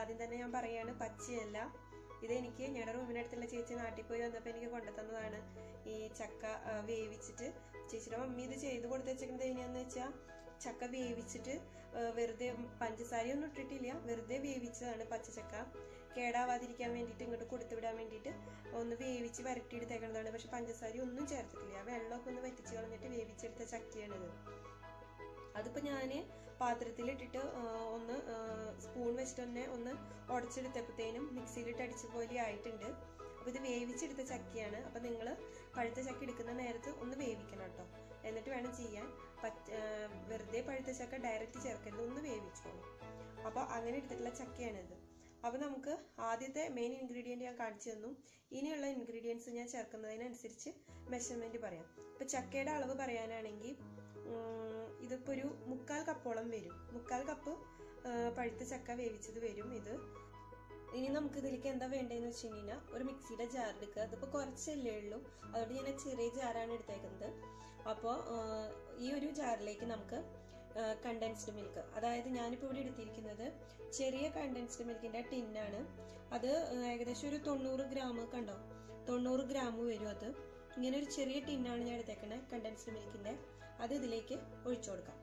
ആദ്യം തന്നെ ഞാൻ പറയാണ് പച്ചയല്ല ഇതെനിക്ക് ഞങ്ങളുടെ റൂമിനടുത്തുള്ള ചേച്ചി നാട്ടിൽ പോയി വന്നപ്പോൾ എനിക്ക് കൊണ്ടുതന്നതാണ് ഈ ചക്ക ആ, വേവിച്ചിട്ട് ചേച്ചിയുടെ മമ്മി ഇത് ചെയ്ത് കൊടുത്ത് വെച്ചിരിക്കുന്നത് എങ്ങനെയാന്ന് വെച്ചാൽ ചക്ക വേവിച്ചിട്ട് ആ, വെറുതെ പഞ്ചസാരയൊന്നും ഇട്ടിട്ടില്ല വെറുതെ വേവിച്ചതാണ് പച്ചച്ചക്ക കേടാവാതിരിക്കാൻ വേണ്ടിയിട്ട് ഇങ്ങോട്ട് കൊടുത്തു വിടാൻ വേണ്ടിയിട്ട് ഒന്ന് വേവിച്ച് വരട്ടിയെടുത്തേക്കുന്നതാണ് പക്ഷെ പഞ്ചസാര ഒന്നും ചേർത്തിട്ടില്ല വെള്ളമൊക്കെ ഒന്ന് വറ്റിച്ച് കളഞ്ഞിട്ട് വേവിച്ചെടുത്ത ചക്കയാണിത് അതിപ്പോൾ ഞാൻ പാത്രത്തിലിട്ടിട്ട് ആ, ഒന്ന് സ്പൂൺ വെച്ചിട്ട് തന്നെ ഒന്ന് ഉടച്ചെടുത്തപ്പോഴത്തേനും മിക്സിയിലിട്ട് അടിച്ച പോലെ ആയിട്ടുണ്ട് അപ്പോൾ ഇത് വേവിച്ചെടുത്ത ചക്കയാണ് അപ്പോൾ നിങ്ങൾ പഴുത്ത ചക്ക എടുക്കുന്ന നേരത്ത് ഒന്ന് വേവിക്കണം കേട്ടോ എന്നിട്ട് വേണം ചെയ്യാൻ പച്ച ആ, വെറുതെ പഴുത്ത ചക്ക ഡയറക്റ്റ് ചേർക്കരുത് ഒന്ന് വേവിച്ചോളൂ അപ്പോൾ അങ്ങനെ എടുത്തിട്ടുള്ള ചക്കയാണിത് അപ്പോൾ നമുക്ക് ആദ്യത്തെ മെയിൻ ഇൻഗ്രീഡിയൻറ്റ് ഞാൻ കാണിച്ചു തന്നു ഇനിയുള്ള ഇൻഗ്രീഡിയൻസ് ഞാൻ ചേർക്കുന്നതിനനുസരിച്ച് മെഷർമെൻറ്റ് പറയാം ഇപ്പോൾ ചക്കയുടെ അളവ് പറയാനാണെങ്കിൽ ഉം, ഇതിപ്പോ ഒരു മുക്കാൽ കപ്പോളം വരും മുക്കാൽ കപ്പ് ആ, പഴുത്ത ചക്ക വേവിച്ചത് വരും ഇത് ഇനി നമുക്ക് ഇതിലേക്ക് എന്താ വേണ്ടതെന്ന് വെച്ച് കഴിഞ്ഞാൽ ഒരു മിക്സിയുടെ ജാർ എടുക്കുക അതിപ്പോൾ കുറച്ചല്ലേ ഉള്ളൂ അതുകൊണ്ട് ഞാൻ ചെറിയ ജാറാണ് എടുത്തേക്കുന്നത് അപ്പോൾ ഈ ഒരു ജാറിലേക്ക് നമുക്ക് കണ്ടൻസ്ഡ് മിൽക്ക് അതായത് ഞാനിപ്പോൾ ഇവിടെ എടുത്തിരിക്കുന്നത് ചെറിയ കണ്ടൻസ്ഡ് മിൽക്കിൻ്റെ ടിന്നാണ് അത് ഏകദേശം ഒരു തൊണ്ണൂറ് ഗ്രാം കണ്ടോ തൊണ്ണൂറ് ഗ്രാം വരും അത് ഇങ്ങനെ ഒരു ചെറിയ ടിന്നാണ് ഞാൻ എടുത്തേക്കണേ കണ്ടൻസ്ഡ് മിൽക്കിൻ്റെ അത് ഇതിലേക്ക് ഒഴിച്ചു കൊടുക്കാം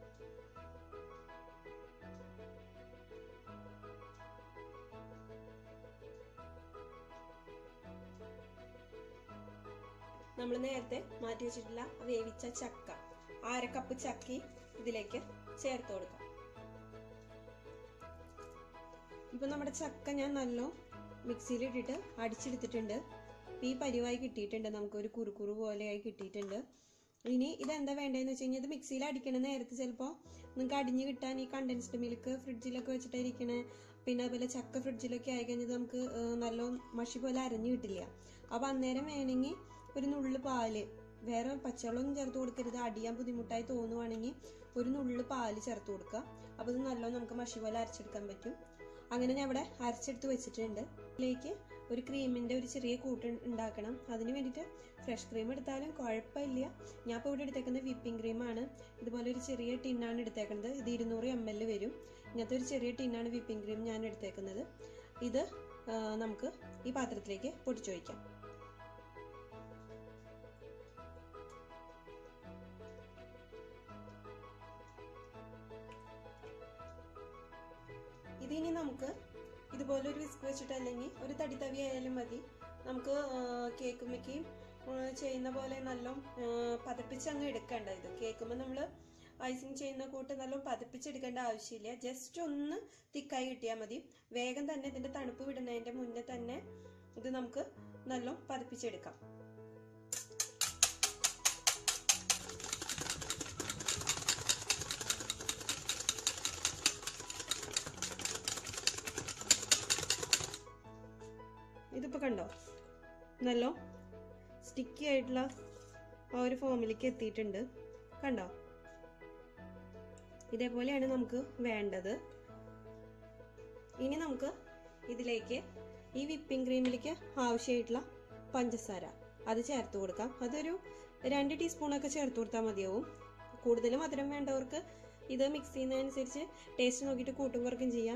നമ്മൾ നേരത്തെ മാറ്റി വെച്ചിട്ടുള്ള വേവിച്ച ചക്ക അര കപ്പ് ചക്കി ഇതിലേക്ക് ചേർത്ത് കൊടുക്കാം ഇപ്പൊ നമ്മുടെ ചക്ക ഞാൻ നല്ല മിക്സിയിലിട്ടിട്ട് അടിച്ചെടുത്തിട്ടുണ്ട് ഈ പരിവായി കിട്ടിയിട്ടുണ്ട് നമുക്ക് ഒരു കുറുക്കുറു പോലെയായി കിട്ടിയിട്ടുണ്ട് ഇനി ഇതെന്താ വേണ്ടതെന്ന് വെച്ച് കഴിഞ്ഞാൽ ഇത് മിക്സിയിൽ അടിക്കണ നേരത്ത് ചിലപ്പോൾ നിങ്ങൾക്ക് അടിഞ്ഞ് കിട്ടാൻ ഈ കണ്ടൻസ്ഡ് മിൽക്ക് ഫ്രിഡ്ജിലൊക്കെ വെച്ചിട്ടായിരിക്കണേ പിന്നെ അതുപോലെ ചക്ക ഫ്രിഡ്ജിലൊക്കെ ആയി കഴിഞ്ഞാൽ നമുക്ക് ഏഹ്, നല്ല മഷി പോലെ അരഞ്ഞു കിട്ടില്ല അപ്പോൾ അന്നേരം വേണമെങ്കിൽ ഒരു നുള്ളു പാല് വേറെ പച്ചവെള്ളമൊന്നും ചേർത്ത് കൊടുക്കരുത് അടിയാൻ ബുദ്ധിമുട്ടായി തോന്നുവാണെങ്കിൽ ഒരു നുള്ളു പാല് ചേർത്ത് കൊടുക്കുക അപ്പോൾ ഇത് നല്ലോണം നമുക്ക് മഷി പോലെ അരച്ചെടുക്കാൻ പറ്റും അങ്ങനെ ഞാൻ ഇവിടെ അരച്ചെടുത്ത് വെച്ചിട്ടുണ്ട് ഇതിലേക്ക് ഒരു ക്രീമിൻ്റെ ഒരു ചെറിയ കൂട്ട് ഉണ്ടാക്കണം അതിന് വേണ്ടിയിട്ട് ഫ്രഷ് ക്രീം എടുത്താലും കുഴപ്പമില്ല ഞാൻ ഇപ്പോൾ ഇവിടെ എടുത്തേക്കുന്നത് വിപ്പിംഗ് ക്രീമാണ് ഇതുപോലെ ഒരു ചെറിയ ടിന്നാണ് എടുത്തേക്കുന്നത് ഇത് ഇരുന്നൂറ് എം എൽ വരും ഇങ്ങനത്തെ ഒരു ചെറിയ ടിന്നാണ് വിപ്പിംഗ് ക്രീം ഞാൻ എടുത്തേക്കുന്നത് ഇത് ആ, നമുക്ക് ഈ പാത്രത്തിലേക്ക് പൊടിച്ചു വയ്ക്കാം ഇതിനി നമുക്ക് ഇതുപോലെ ഒരു വിസ്ക് വെച്ചിട്ട് അല്ലെങ്കിൽ ഒരു തടിത്തവി ആയാലും മതി നമുക്ക് കേക്കുമ്മയ്ക്ക് ചെയ്യുന്ന പോലെ നല്ല പതപ്പിച്ച് അങ്ങ് എടുക്കണ്ട ഇത് കേക്കുമ്പോൾ നമ്മൾ ഐസിങ് ചെയ്യുന്ന കൂട്ട് നല്ല പതപ്പിച്ചെടുക്കേണ്ട ആവശ്യമില്ല ജസ്റ്റ് ഒന്ന് തിക്കായി കിട്ടിയാൽ മതി വേഗം തന്നെ ഇതിന്റെ തണുപ്പ് വിടുന്നതിന്റെ മുന്നേ തന്നെ ഇത് നമുക്ക് നല്ല പതപ്പിച്ചെടുക്കാം ഇതിപ്പോൾ കണ്ടോ നല്ല സ്റ്റിക്കി ആയിട്ടുള്ള ആ ഒരു ഫോമിലേക്ക് എത്തിയിട്ടുണ്ട് കണ്ടോ ഇതേപോലെയാണ് നമുക്ക് വേണ്ടത് ഇനി നമുക്ക് ഇതിലേക്ക് ഈ വിപ്പിംഗ് ക്രീമിലേക്ക് ആവശ്യമായിട്ടുള്ള പഞ്ചസാര അത് ചേർത്ത് കൊടുക്കാം അതൊരു രണ്ട് ടീസ്പൂണൊക്കെ ചേർത്ത് കൊടുത്താൽ മതിയാവും കൂടുതൽ മധുരം വേണ്ടവർക്ക് ഇത് മിക്സ് ചെയ്യുന്നതനുസരിച്ച് ടേസ്റ്റ് നോക്കിയിട്ട് കൂട്ടും കുറക്കും ചെയ്യാം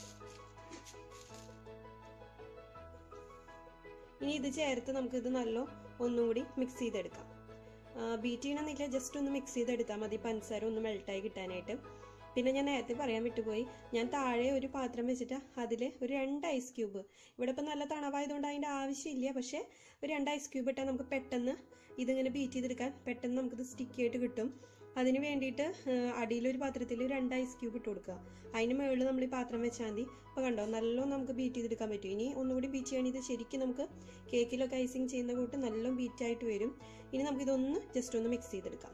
ഇനി ഇത് ചേർത്ത് നമുക്കിത് നല്ല ഒന്നും കൂടി മിക്സ് ചെയ്തെടുക്കാം ബീറ്റ് ചെയ്യണമെന്നില്ല ജസ്റ്റ് ഒന്ന് മിക്സ് ചെയ്തെടുത്താൽ മതി പഞ്ചസാര ഒന്ന് മെൽട്ടായി കിട്ടാനായിട്ട് പിന്നെ ഞാൻ നേരത്തെ പറയാൻ വിട്ടുപോയി ഞാൻ താഴെ ഒരു പാത്രം വെച്ചിട്ട് അതിൽ ഒരു രണ്ട് ഐസ് ക്യൂബ് ഇവിടെ ഇപ്പം നല്ല തണവായതുകൊണ്ട് അതിൻ്റെ ആവശ്യമില്ല പക്ഷേ ഒരു രണ്ട് ഐസ് ക്യൂബ് ഇട്ടാൽ നമുക്ക് പെട്ടെന്ന് ഇതിങ്ങനെ ബീറ്റ് ചെയ്തെടുക്കാൻ പെട്ടെന്ന് നമുക്കിത് സ്റ്റിക്കി ആയിട്ട് കിട്ടും അതിന് വേണ്ടിയിട്ട് അടിയിലൊരു പാത്രത്തിൽ രണ്ട് ഐസ് ക്യൂബ് ഇട്ട് കൊടുക്കുക അതിന് മുകളിൽ നമ്മൾ ഈ പാത്രം വെച്ചാൽ മതി അപ്പോൾ കണ്ടോ നല്ലോണം നമുക്ക് ബീറ്റ് ചെയ്തെടുക്കാൻ പറ്റും ഇനി ഒന്നുകൂടി ബീറ്റ് ചെയ്യണമെങ്കിൽ ഇത് ശരിക്കും നമുക്ക് കേക്കിലൊക്കെ ഐസിങ് ചെയ്യുന്ന കൂട്ട് നല്ല ബീറ്റ് ആയിട്ട് വരും ഇനി നമുക്കിതൊന്ന് ജസ്റ്റ് ഒന്ന് മിക്സ് ചെയ്തെടുക്കാം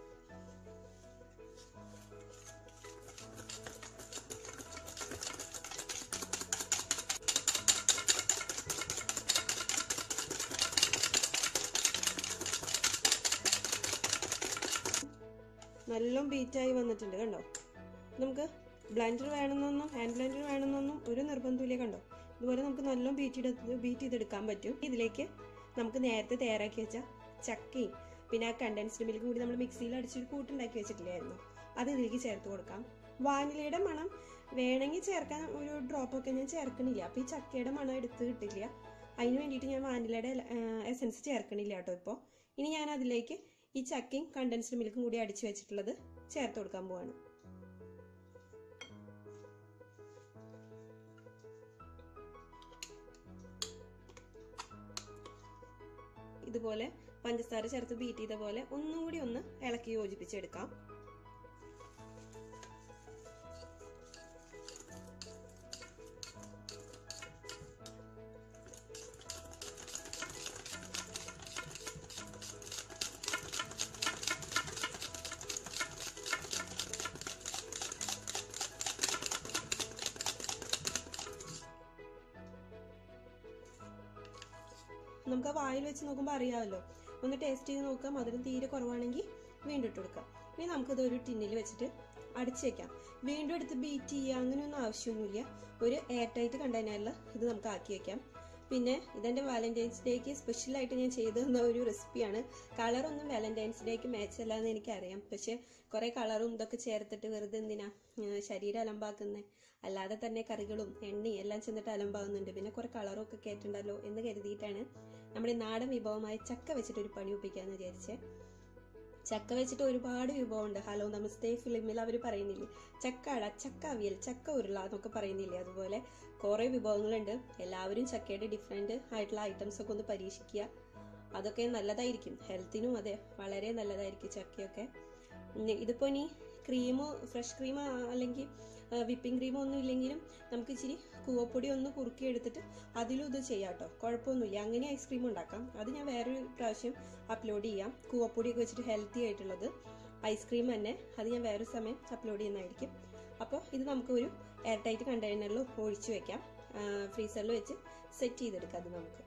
നല്ല ബീറ്റായി വന്നിട്ടുണ്ട് കണ്ടോ നമുക്ക് ബ്ലെൻഡർ വേണമെന്നൊന്നും ഹാൻഡ് ബ്ലെൻഡർ വേണമെന്നൊന്നും ഒരു നിർബന്ധമില്ല കണ്ടോ ഇതുപോലെ നമുക്ക് നല്ല ബീറ്റ് ചെയ്ത് ബീറ്റ് ചെയ്തെടുക്കാൻ പറ്റും ഇതിലേക്ക് നമുക്ക് നേരത്തെ തയ്യാറാക്കി വെച്ച ചക്കയും പിന്നെ ആ കണ്ടൻസ്ഡ് മിൽക്ക് കൂടി നമ്മൾ മിക്സിയിൽ അടിച്ചൊരു കൂട്ടുണ്ടാക്കി വെച്ചിട്ടില്ലായിരുന്നു അത് ഇതിലേക്ക് ചേർത്ത് കൊടുക്കാം വാനിലയുടെ മണം വേണമെങ്കിൽ ചേർക്കാൻ ഒരു ഡ്രോപ്പൊക്കെ ഞാൻ ചേർക്കണില്ല അപ്പോൾ ഈ ചക്കയുടെ മണം എടുത്ത് കിട്ടില്ല അതിന് വേണ്ടിയിട്ട് ഞാൻ വാനിലയുടെ എസൻസ് ചേർക്കണില്ല കേട്ടോ ഇപ്പോൾ ഇനി ഞാൻ അതിലേക്ക് ഈ ചക്കയും കണ്ടൻസ്ഡ് മിൽക്കും കൂടി അടിച്ചു വെച്ചിട്ടുള്ളത് ചേർത്ത് കൊടുക്കാൻ പോവാണ് ഇതുപോലെ പഞ്ചസാര ചേർത്ത് ബീറ്റ് ചെയ്ത പോലെ ഒന്നും കൂടി ഒന്ന് ഇളക്കി യോജിപ്പിച്ചെടുക്കാം നമുക്ക് ആ വായിൽ വെച്ച് നോക്കുമ്പോൾ അറിയാമല്ലോ ഒന്ന് ടേസ്റ്റ് ചെയ്ത് നോക്കാം മധുരം തീരെ കുറവാണെങ്കിൽ വീണ്ടും ഇട്ട് കൊടുക്കാം ഇനി നമുക്കിത് ഒരു ടിന്നിൽ വെച്ചിട്ട് അടച്ചു വെക്കാം വീണ്ടും എടുത്ത് ബീറ്റ് ചെയ്യുക അങ്ങനെയൊന്നും ആവശ്യമൊന്നുമില്ല ഒരു എയർ ടൈറ്റ് കണ്ടെയ്നറിൽ ഇത് നമുക്ക് ആക്കി വെക്കാം പിന്നെ ഇതെൻ്റെ വാലന്റൈൻസ് ഡേക്ക് സ്പെഷ്യലായിട്ട് ഞാൻ ചെയ്തു തന്ന ഒരു റെസിപ്പിയാണ് കളറൊന്നും വാലന്റൈൻസ് ഡേക്ക് മാച്ച് അല്ല എന്ന് എനിക്കറിയാം പക്ഷെ കുറേ കളറും ഇതൊക്കെ ചേർത്തിട്ട് വെറുതെ എന്തിനാ ശരീരം അലമ്പാക്കുന്നത് അല്ലാതെ തന്നെ കറികളും എണ്ണയും എല്ലാം ചെന്നിട്ട് അലമ്പാകുന്നുണ്ട് പിന്നെ കുറേ കളറും ഒക്കെ കേട്ടിട്ടുണ്ടല്ലോ എന്ന് കരുതിയിട്ടാണ് നമ്മുടെ നാടൻ വിഭവമായ ചക്ക വെച്ചിട്ട് ഒരു പണി ഒപ്പിക്കാന്ന് വിചാരിച്ചേ ചക്ക വെച്ചിട്ട് ഒരുപാട് വിഭവമുണ്ട് ഹലോ നമസ്തേ ഫിലിമിൽ അവർ പറയുന്നില്ലേ ചക്ക അട ചക്ക അവിയൽ ചക്ക ഉരുള എന്നൊക്കെ പറയുന്നില്ലേ അതുപോലെ കുറേ വിഭവങ്ങളുണ്ട് എല്ലാവരും ചക്കയുടെ ഡിഫറെൻറ്റ് ആയിട്ടുള്ള ഐറ്റംസ് ഒക്കെ ഒന്ന് പരീക്ഷിക്കുക അതൊക്കെ നല്ലതായിരിക്കും ഹെൽത്തിനും അതെ വളരെ നല്ലതായിരിക്കും ചക്കയൊക്കെ ഇതിപ്പോൾ ഇനി ക്രീം ഫ്രഷ് ക്രീം അല്ലെങ്കിൽ വിപ്പിംഗ് ക്രീം ഒന്നും ഇല്ലെങ്കിലും നമുക്ക് ഇച്ചിരി കൂവപ്പൊടി ഒന്ന് കുറുക്കി എടുത്തിട്ട് അതിലും ഇത് ചെയ്യാം കേട്ടോ കുഴപ്പമൊന്നുമില്ല അങ്ങനെ ഐസ്ക്രീം ഉണ്ടാക്കാം അത് ഞാൻ വേറൊരു പ്രാവശ്യം അപ്ലോഡ് ചെയ്യാം കൂവപ്പൊടിയൊക്കെ വെച്ചിട്ട് ഹെൽത്തി ആയിട്ടുള്ളത് ഐസ്ക്രീം തന്നെ അത് ഞാൻ വേറൊരു സമയം അപ്ലോഡ് ചെയ്യുന്നതായിരിക്കും അപ്പോൾ ഇത് നമുക്ക് ഒരു എയർ ടൈറ്റ് കണ്ടെയ്നറിൽ ഒഴിച്ചു വെക്കാം ഫ്രീസറിൽ വെച്ച് സെറ്റ് ചെയ്തെടുക്കാം അത് നമുക്ക്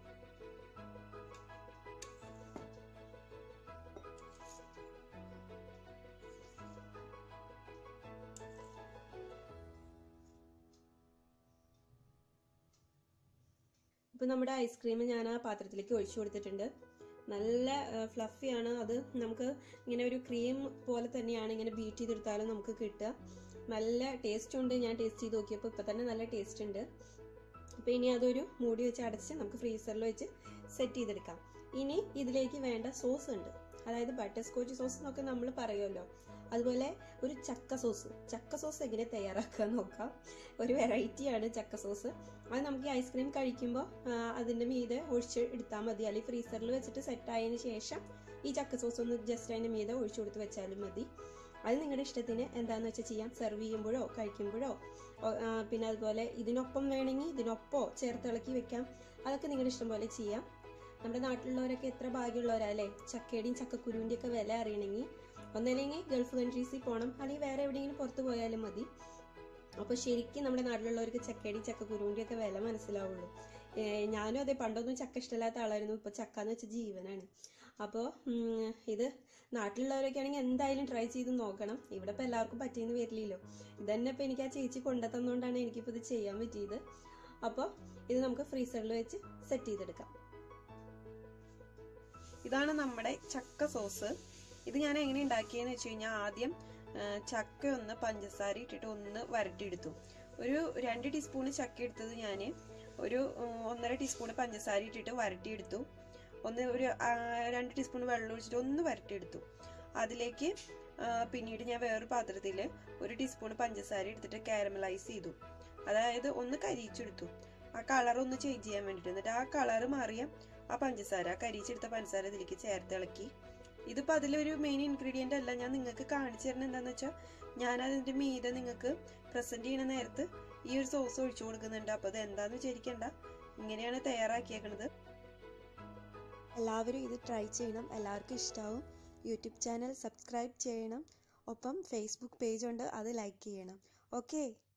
ഇപ്പം നമ്മുടെ ഐസ്ക്രീം ഞാൻ ആ പാത്രത്തിലേക്ക് ഒഴിച്ചു കൊടുത്തിട്ടുണ്ട് നല്ല ഫ്ലഫിയാണ് അത് നമുക്ക് ഇങ്ങനെ ഒരു ക്രീം പോലെ തന്നെയാണ് ഇങ്ങനെ ബീറ്റ് ചെയ്തെടുത്താലും നമുക്ക് കിട്ടുക നല്ല ടേസ്റ്റ് ഉണ്ട് ഞാൻ ടേസ്റ്റ് ചെയ്ത് നോക്കിയപ്പോൾ ഇപ്പം തന്നെ നല്ല ടേസ്റ്റ് ഉണ്ട് അപ്പോൾ ഇനി അതൊരു മൂടി വെച്ച് അടച്ച് നമുക്ക് ഫ്രീസറിൽ വെച്ച് സെറ്റ് ചെയ്തെടുക്കാം ഇനി ഇതിലേക്ക് വേണ്ട സോസ് ഉണ്ട് അതായത് ബട്ടർ സ്കോച്ച് സോസ് എന്നൊക്കെ നമ്മൾ പറയുമല്ലോ അതുപോലെ ഒരു ചക്ക സോസ് ചക്ക സോസ് എങ്ങനെ തയ്യാറാക്കുക നോക്കാം ഒരു വെറൈറ്റിയാണ് ചക്ക സോസ് അത് നമുക്ക് ഈ ഐസ്ക്രീം കഴിക്കുമ്പോൾ അതിൻ്റെ മീതെ ഒഴിച്ച് എടുത്താൽ മതി അല്ലെങ്കിൽ ഫ്രീസറിൽ വെച്ചിട്ട് സെറ്റ് ആയതിനു ശേഷം ഈ ചക്ക സോസ് ഒന്ന് ജസ്റ്റ് അതിൻ്റെ മീതെ ഒഴിച്ചു കൊടുത്ത് വെച്ചാലും മതി അത് നിങ്ങളുടെ ഇഷ്ടത്തിന് എന്താണെന്ന് വെച്ചാൽ ചെയ്യാം സെർവ് ചെയ്യുമ്പോഴോ കഴിക്കുമ്പോഴോ പിന്നെ അതുപോലെ ഇതിനൊപ്പം വേണമെങ്കിൽ ഇതിനൊപ്പോ ചേർത്ത് ഇളക്കി വെക്കാം അതൊക്കെ നിങ്ങളുടെ ഇഷ്ടം പോലെ ചെയ്യാം നമ്മുടെ നാട്ടിലുള്ളവരൊക്കെ എത്ര ഭാഗ്യമുള്ളവരല്ലേ ചക്കയുടെയും ചക്കക്കുരുവിൻ്റെ ഒക്കെ വില അറിയണമെങ്കിൽ ഒന്നല്ലെങ്കിൽ ഗൾഫ് കൺട്രീസിൽ പോകണം അല്ലെങ്കിൽ വേറെ എവിടെയെങ്കിലും പുറത്ത് പോയാലും മതി അപ്പോൾ ശരിക്കും നമ്മുടെ നാട്ടിലുള്ളവർക്ക് ചക്കയുടെയും ചക്കക്കുരുവിൻ്റെ ഒക്കെ വില മനസ്സിലാവുള്ളൂ ഞാനും അതെ പണ്ടൊന്നും ചക്ക ഇഷ്ടമില്ലാത്ത ആളായിരുന്നു ഇപ്പോൾ ചക്ക എന്ന് വെച്ചാൽ ജീവനാണ് അപ്പോൾ ഇത് നാട്ടിലുള്ളവരൊക്കെ ആണെങ്കിൽ എന്തായാലും ട്രൈ ചെയ്ത് നോക്കണം ഇവിടെ ഇപ്പോൾ എല്ലാവർക്കും പറ്റിയെന്ന് വരില്ലല്ലോ ഇതന്നെ ഇപ്പോൾ എനിക്ക് ആ ചേച്ചി കൊണ്ടുതന്നുകൊണ്ടാണ് എനിക്കിപ്പോൾ ഇത് ചെയ്യാൻ പറ്റിയത് അപ്പോൾ ഇത് നമുക്ക് ഫ്രീസറിൽ വെച്ച് സെറ്റ് ചെയ്തെടുക്കാം ഇതാണ് നമ്മുടെ ചക്ക സോസ് ഇത് ഞാൻ എങ്ങനെ ഉണ്ടാക്കിയെന്ന് വെച്ച് കഴിഞ്ഞാൽ ആദ്യം ചക്ക ഒന്ന് പഞ്ചസാര ഇട്ടിട്ട് ഒന്ന് വരട്ടിയെടുത്തു ഒരു രണ്ട് ടീസ്പൂണ് ചക്ക എടുത്തത് ഞാൻ ഒരു ഒന്നര ടീസ്പൂൺ പഞ്ചസാര ഇട്ടിട്ട് വരട്ടിയെടുത്തു ഒന്ന് ഒരു രണ്ട് ടീസ്പൂൺ വെള്ളം ഒഴിച്ചിട്ട് ഒന്ന് വരട്ടിയെടുത്തു അതിലേക്ക് പിന്നീട് ഞാൻ വേറൊരു പാത്രത്തിൽ ഒരു ടീസ്പൂൺ പഞ്ചസാര എടുത്തിട്ട് കാരമലൈസ് ചെയ്തു അതായത് ഒന്ന് കരിയിച്ചെടുത്തു ആ കളർ ഒന്ന് ചേഞ്ച് ചെയ്യാൻ വേണ്ടിയിട്ട് എന്നിട്ട് ആ കളർ മാറിയ ആ പഞ്ചസാര കരിയിച്ചെടുത്ത പഞ്ചസാര ഇതിലേക്ക് ചേർത്ത് ഇളക്കി ഇതിപ്പോൾ അതിലൊരു മെയിൻ ഇൻഗ്രീഡിയൻ്റ് അല്ല ഞാൻ നിങ്ങൾക്ക് കാണിച്ചു തരുന്നത് എന്താണെന്ന് വെച്ചാൽ ഞാൻ അതിൻ്റെ മീതെ നിങ്ങൾക്ക് പ്രസൻറ്റ് ചെയ്യുന്ന നേരത്ത് ഈ ഒരു സോസ് ഒഴിച്ചു കൊടുക്കുന്നുണ്ട് അപ്പോൾ അത് എന്താണെന്ന് വിചാരിക്കേണ്ട ഇങ്ങനെയാണ് തയ്യാറാക്കിയേക്കണത് എല്ലാവരും ഇത് ട്രൈ ചെയ്യണം എല്ലാവർക്കും ഇഷ്ടമാവും യൂട്യൂബ് ചാനൽ സബ്സ്ക്രൈബ് ചെയ്യണം ഒപ്പം ഫേസ്ബുക്ക് പേജ് ഉണ്ട് അത് ലൈക്ക് ചെയ്യണം ഓക്കെ